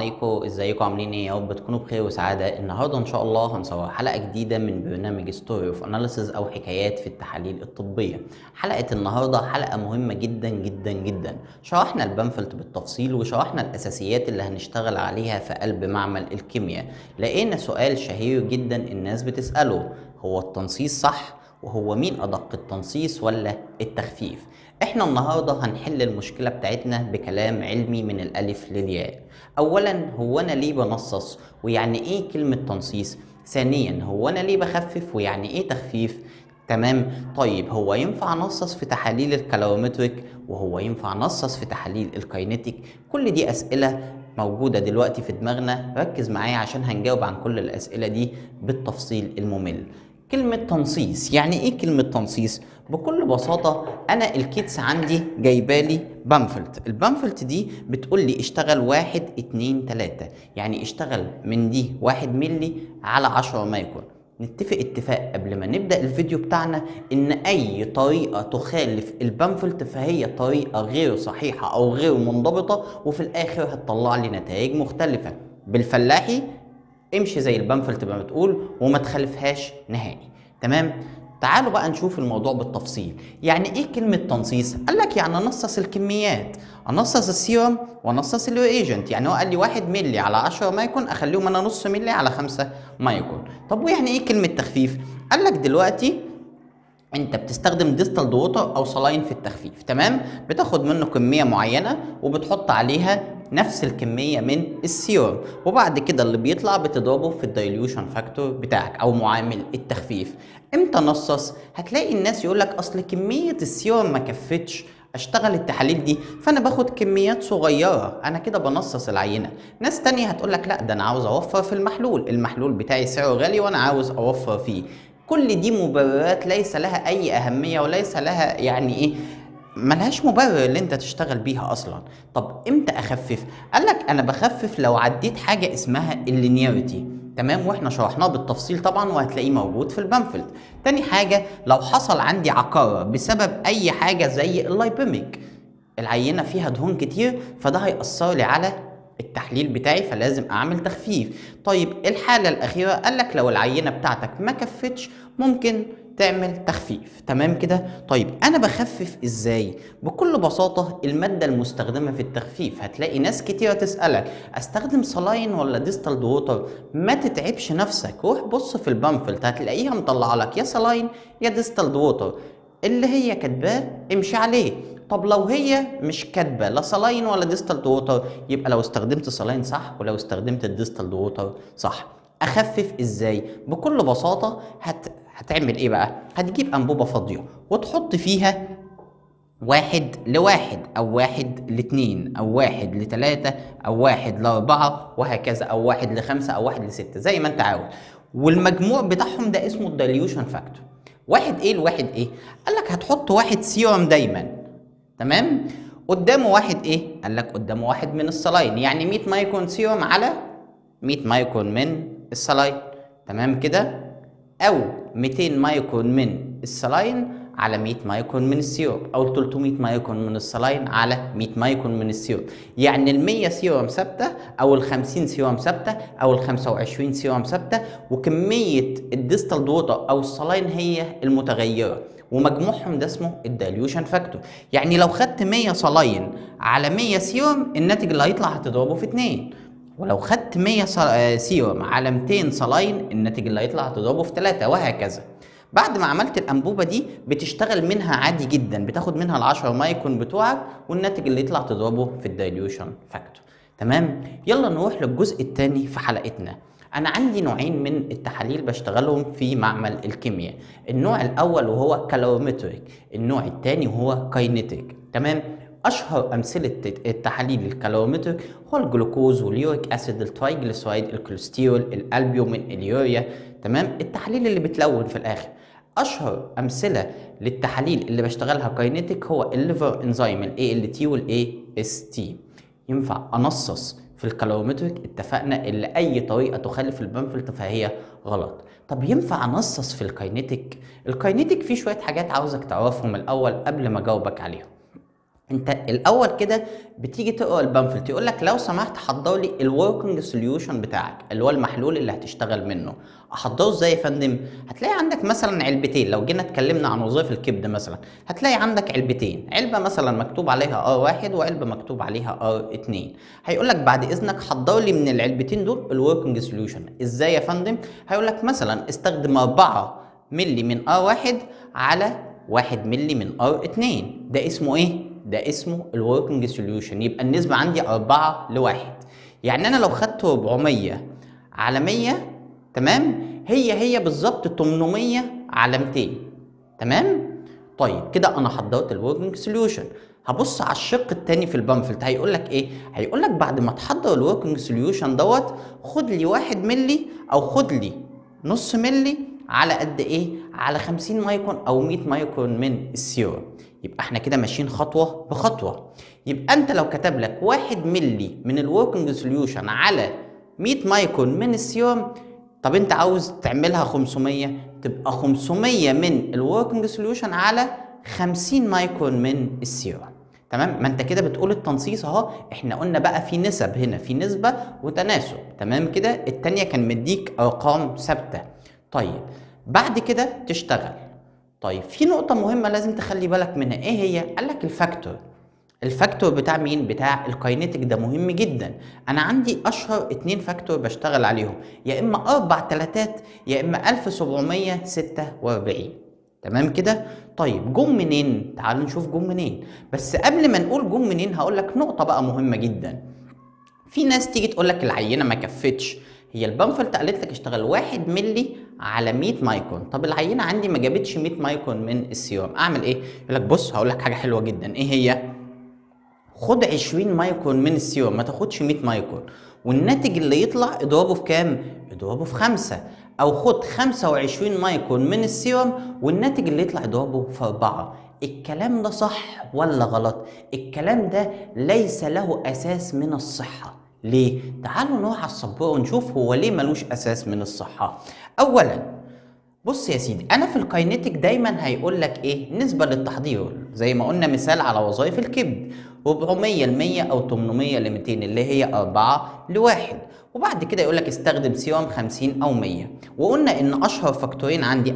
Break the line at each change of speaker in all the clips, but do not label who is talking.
عليكم ازيكم عاملين ايه يا رب تكونوا بخير وسعاده النهارده ان شاء الله هنصور حلقه جديده من برنامج ستوري اوف اناليسيز او حكايات في التحاليل الطبيه حلقه النهارده حلقه مهمه جدا جدا جدا شرحنا البامفلت بالتفصيل وشرحنا الاساسيات اللي هنشتغل عليها في قلب معمل الكيمياء لقينا سؤال شهير جدا الناس بتساله هو التنصيص صح وهو مين ادق التنصيص ولا التخفيف احنا النهارده هنحل المشكله بتاعتنا بكلام علمي من الالف للياء اولا هو انا ليه بنصص ويعني ايه كلمه تنصيص ثانيا هو انا ليه بخفف ويعني ايه تخفيف تمام طيب هو ينفع نصص في تحاليل الكالوريمتريك وهو ينفع نصص في تحاليل الكاينيتيك كل دي اسئله موجوده دلوقتي في دماغنا ركز معايا عشان هنجاوب عن كل الاسئله دي بالتفصيل الممل كلمة تنصيص يعني ايه كلمة تنصيص؟ بكل بساطة أنا الكيتس عندي جايبالي بامفلت البامفلت دي بتقول لي اشتغل واحد اتنين تلاتة يعني اشتغل من دي واحد ملي على عشرة مايكرون نتفق اتفاق قبل ما نبدأ الفيديو بتاعنا إن أي طريقة تخالف البامفلت فهي طريقة غير صحيحة أو غير منضبطة وفي الآخر هتطلع لي نتائج مختلفة بالفلاحي امشي زي البامفلت ما بتقول وما تخالفهاش نهائي تمام تعالوا بقى نشوف الموضوع بالتفصيل يعني ايه كلمة تنصيص قال لك يعني انصص الكميات انصص السيرم وانصص الريجنت يعني هو قال لي واحد ملي على 10 مايكون اخليهم انا نص ملي على 5 مايكون طب ويعني ايه كلمة تخفيف قال لك دلوقتي انت بتستخدم ديستال ووتر او صلاين في التخفيف تمام بتاخد منه كميه معينه وبتحط عليها نفس الكميه من السيروم وبعد كده اللي بيطلع بتضربه في الدايليوشن فاكتور بتاعك او معامل التخفيف امتى نصص هتلاقي الناس يقول لك اصل كميه السيروم ما كفتش اشتغل التحاليل دي فانا باخد كميات صغيره انا كده بنصص العينه ناس تانية هتقول لك لا ده انا عاوز اوفر في المحلول المحلول بتاعي سعره غالي وانا عاوز اوفر فيه كل دي مبررات ليس لها اي اهميه وليس لها يعني ايه ملهاش مبرر اللي انت تشتغل بيها اصلا طب امتى اخفف قال لك انا بخفف لو عديت حاجه اسمها اللينياريتي تمام واحنا شرحناه بالتفصيل طبعا وهتلاقيه موجود في البامفلت تاني حاجه لو حصل عندي عقاره بسبب اي حاجه زي اللايبيميك العينه فيها دهون كتير فده هيأثر لي على التحليل بتاعي فلازم اعمل تخفيف طيب الحاله الاخيره قال لك لو العينه بتاعتك ما كفتش ممكن تعمل تخفيف تمام كده طيب انا بخفف ازاي بكل بساطه الماده المستخدمه في التخفيف هتلاقي ناس كتيره تسالك استخدم صلاين ولا ديستال ووتر ما تتعبش نفسك روح بص في البامفلت هتلاقيها مطلعه لك يا صلاين يا ديستال ووتر اللي هي كاتباه امشي عليه طب لو هي مش كاتبه لا صلاين ولا ديستال ووتر يبقى لو استخدمت صلاين صح ولو استخدمت الديستال ووتر صح اخفف ازاي بكل بساطه هت... هتعمل ايه بقى هتجيب انبوبه فاضيه وتحط فيها واحد لواحد او واحد لاتنين او واحد لتلاتة او واحد لاربعة وهكذا او واحد لخمسة او واحد لستة زي ما انت عاوز والمجموع بتاعهم ده اسمه الدايليوشن فاكتور واحد ايه لواحد ايه قال لك هتحط واحد سيروم دايما تمام قدامه واحد ايه قال لك قدامه واحد من الصلاين يعني 100 مايكرون سيروم على 100 مايكرون من الصلاين تمام كده او 200 مايكرون من الصلاين على 100 مايكرون من السيروم او 300 مايكرون من الصلاين على 100 مايكرون من السيروم يعني ال 100 سيروم ثابته او ال 50 سيروم ثابته او ال 25 سيروم ثابته وكميه الديستال ووتر او الصلاين هي المتغيره ومجموعهم ده اسمه الدايليوشن فاكتور يعني لو خدت 100 صلاين على 100 سيروم الناتج اللي هيطلع هتضربه في 2 ولو خدت 100 سيروم على 200 صلاين الناتج اللي هيطلع هتضربه في 3 وهكذا بعد ما عملت الانبوبه دي بتشتغل منها عادي جدا بتاخد منها ال 10 مايكرون بتوعك والناتج اللي يطلع تضربه في الدايليوشن فاكتور تمام يلا نروح للجزء الثاني في حلقتنا انا عندي نوعين من التحاليل بشتغلهم في معمل الكيمياء النوع الاول وهو كالوريمتريك النوع الثاني وهو كاينيتيك تمام اشهر امثله التحاليل الكالوريمتريك هو الجلوكوز واليوريك اسيد الترايجليسرايد الكوليسترول الالبيومين اليوريا تمام التحاليل اللي بتلون في الاخر اشهر امثله للتحاليل اللي بشتغلها كاينيتيك هو الليفر انزيم الاي ال تي والاي اس تي ينفع انصص في الكالوريمتريك اتفقنا ان اي طريقه تخالف البامفلت فهي غلط طب ينفع انصص في الكاينيتيك الكاينيتيك فيه شويه حاجات عاوزك تعرفهم الاول قبل ما اجاوبك عليهم انت الاول كده بتيجي تقرا البامفلت يقول لك لو سمحت حضر لي الوركينج سوليوشن بتاعك اللي هو المحلول اللي هتشتغل منه احضره ازاي يا فندم هتلاقي عندك مثلا علبتين لو جينا اتكلمنا عن وظائف الكبد مثلا هتلاقي عندك علبتين علبه مثلا مكتوب عليها ار واحد وعلبه مكتوب عليها ار اتنين هيقول لك بعد اذنك حضر لي من العلبتين دول الوركينج سوليوشن ازاي يا فندم هيقول لك مثلا استخدم 4 ملي من ار واحد على 1 ملي من ار اتنين ده اسمه ايه ده اسمه الوركينج سوليوشن يبقى النسبة عندي 4 لواحد يعني أنا لو خدت 400 على 100 تمام هي هي بالظبط 800 على 200 تمام طيب كده أنا حضرت الوركينج سوليوشن هبص على الشق التاني في البامفلت هيقول لك ايه هيقول لك بعد ما تحضر الوركينج سوليوشن دوت خد لي 1 ملي او خد لي نص ملي على قد ايه على 50 مايكرون او 100 مايكرون من السيروم يبقى احنا كده ماشيين خطوه بخطوه يبقى انت لو كتب لك 1 ملي من الوركينج سوليوشن على 100 مايكرون من السيروم طب انت عاوز تعملها 500 تبقى 500 من الوركينج سوليوشن على 50 مايكرون من السيروم تمام ما انت كده بتقول التنصيص اهو احنا قلنا بقى في نسب هنا في نسبه وتناسب تمام كده التانيه كان مديك ارقام ثابته طيب بعد كده تشتغل طيب في نقطة مهمة لازم تخلي بالك منها ايه هي؟ قال لك الفاكتور الفاكتور بتاع مين؟ بتاع الكاينيتيك ده مهم جدا انا عندي اشهر اتنين فاكتور بشتغل عليهم يا اما اربع تلاتات يا اما 1746 تمام كده؟ طيب جم منين؟ تعالوا نشوف جم منين بس قبل ما نقول جم منين هقول لك نقطة بقى مهمة جدا في ناس تيجي تقول لك العينة ما كفتش هي البامفلت قالت لك اشتغل 1 ملي على 100 مايكرون طب العينه عندي ما جابتش 100 مايكرون من السيروم اعمل ايه يقول لك بص هقول لك حاجه حلوه جدا ايه هي خد 20 مايكرون من السيروم ما تاخدش 100 مايكرون والناتج اللي يطلع اضربه في كام اضربه في خمسة او خد 25 مايكرون من السيروم والناتج اللي يطلع اضربه في أربعة الكلام ده صح ولا غلط الكلام ده ليس له اساس من الصحه ليه؟ تعالوا نروح على السبورة ونشوف هو ليه ملوش أساس من الصحة. أولاً بص يا سيدي أنا في الكاينيتيك دايماً هيقول لك إيه؟ نسبة للتحضير زي ما قلنا مثال على وظائف الكبد 400 ل 100 أو 800 ل 200 اللي هي 4 لواحد وبعد كده يقول لك استخدم سيوم 50 أو 100 وقلنا إن أشهر فاكتورين عندي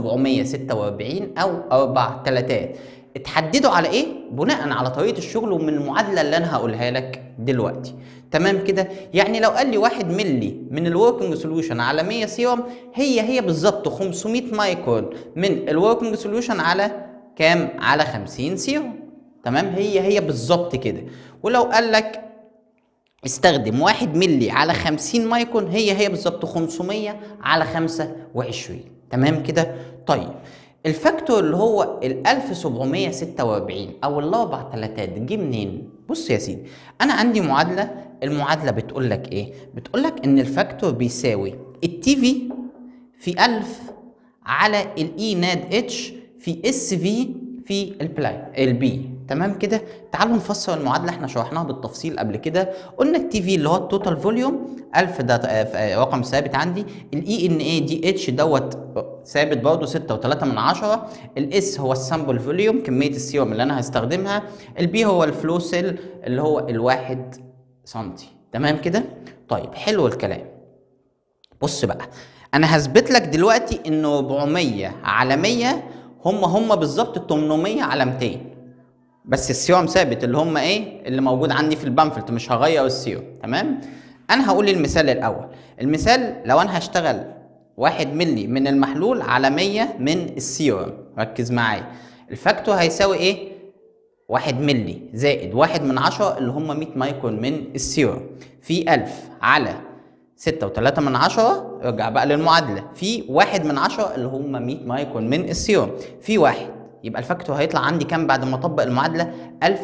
1746 أو 4 تلاتات اتحددوا على ايه بناء على طريقه الشغل ومن المعادله اللي انا هقولها لك دلوقتي تمام كده يعني لو قال لي 1 ملي من الوركينج سوليوشن على 100 سيروم هي هي بالظبط 500 مايكرون من الوركينج سوليوشن على كام على 50 سيروم تمام هي هي بالظبط كده ولو قال لك استخدم 1 ملي على 50 مايكرون هي هي بالظبط 500 على 25 تمام كده طيب الفاكتور اللي هو ال 1746 او الاربع تلاتات جه منين؟ بص يا سيدي انا عندي معادله المعادله بتقول لك ايه؟ بتقول لك ان الفاكتور بيساوي التي في في 1000 على الاي ناد اتش في اس في في البلاي البي تمام كده تعالوا نفسر المعادله احنا شرحناها بالتفصيل قبل كده قلنا التي في اللي هو التوتال فوليوم 1000 ده رقم ثابت عندي الاي ان اي دي اتش دوت ثابت برضه 6.3 من عشرة الاس هو السامبل فوليوم كميه السيروم اللي انا هستخدمها البي هو الفلو سيل اللي هو الواحد سنتي تمام كده طيب حلو الكلام بص بقى انا هثبت لك دلوقتي ان 400 على 100 هم هم بالظبط 800 على 200 بس السيوم ثابت اللي هم ايه اللي موجود عندي في البامفلت مش هغير السيوم تمام انا هقول المثال الاول المثال لو انا هشتغل واحد ملي من المحلول على 100 من السيروم ركز معايا الفاكتور هيساوي ايه واحد ملي زائد واحد من عشرة اللي هم 100 مايكرون من السيروم في 1000 على ستة وتلاتة من عشرة ارجع بقى للمعادلة في واحد من عشرة اللي هم 100 مايكرون من السيروم في واحد يبقى الفاكتور هيطلع عندي كام بعد ما اطبق المعادلة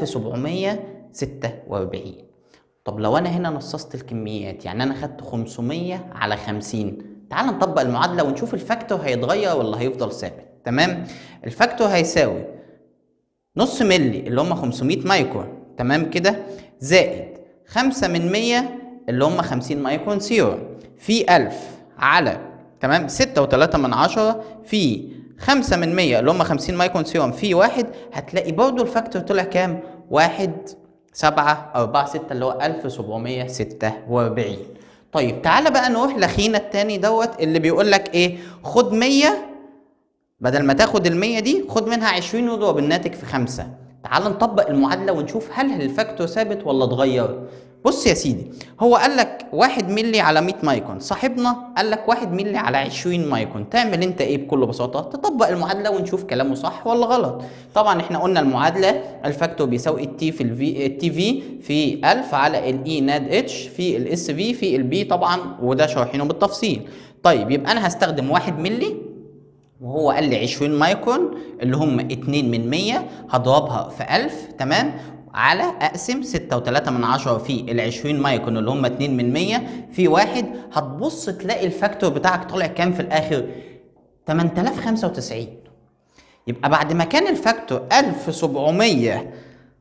1746 طب لو انا هنا نصصت الكميات يعني انا خدت 500 على 50 تعال نطبق المعادلة ونشوف الفاكتور هيتغير ولا هيفضل ثابت تمام الفاكتور هيساوي نص ملي اللي هم 500 مايكرون تمام كده زائد 5 من 100 اللي هم 50 مايكرون سيروم في 1000 على تمام 6.3 من عشرة في 5 من 100 اللي هم 50 مايكرون سيروم في واحد هتلاقي برضو الفاكتور طلع كام؟ واحد سبعة أربعة ستة اللي هو ألف سبعمية ستة وأربعين طيب تعالى بقى نروح لأخينا التاني دوت اللي بيقول لك إيه خد مية بدل ما تاخد المية دي خد منها عشرين واضرب الناتج في خمسة تعال نطبق المعادلة ونشوف هل الفاكتور ثابت ولا اتغير بص يا سيدي هو قال لك 1 ملي على 100 مايكرون صاحبنا قال لك 1 ملي على 20 مايكرون تعمل انت ايه بكل بساطه تطبق المعادله ونشوف كلامه صح ولا غلط طبعا احنا قلنا المعادله الفاكتور بيساوي التي في الفي التي في في 1000 على الاي ناد اتش في الاس في في البي طبعا وده شارحينه بالتفصيل طيب يبقى انا هستخدم 1 ملي وهو قال لي 20 مايكرون اللي هم 2 من 100 هضربها في 1000 تمام على اقسم 6.3 من 10 في ال 20 مايكرون اللي هم 2 من 100 في واحد هتبص تلاقي الفاكتور بتاعك طالع كام في الاخر 8095 يبقى بعد ما كان الفاكتور 1700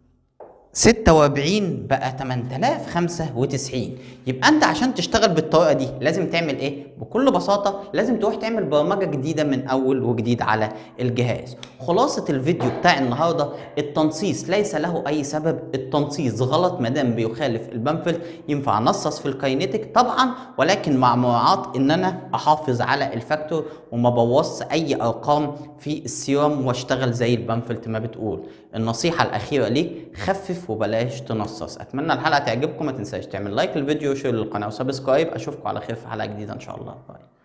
46 بقى 8095 يبقى انت عشان تشتغل بالطريقه دي لازم تعمل ايه بكل بساطه لازم تروح تعمل برمجه جديده من اول وجديد على الجهاز خلاصه الفيديو بتاع النهارده التنصيص ليس له اي سبب التنصيص غلط ما دام بيخالف البنفل ينفع نصص في الكاينيتيك طبعا ولكن مع مراعاه ان انا احافظ على الفاكتور وما بوظش اي ارقام في السيرم واشتغل زي البنفلت ما بتقول النصيحه الاخيره ليك خفف وبلاش تنصص اتمنى الحلقه تعجبكم ما تنساش تعمل لايك للفيديو وشير للقناه وسبسكرايب اشوفكم على خير في حلقه جديده ان شاء الله باي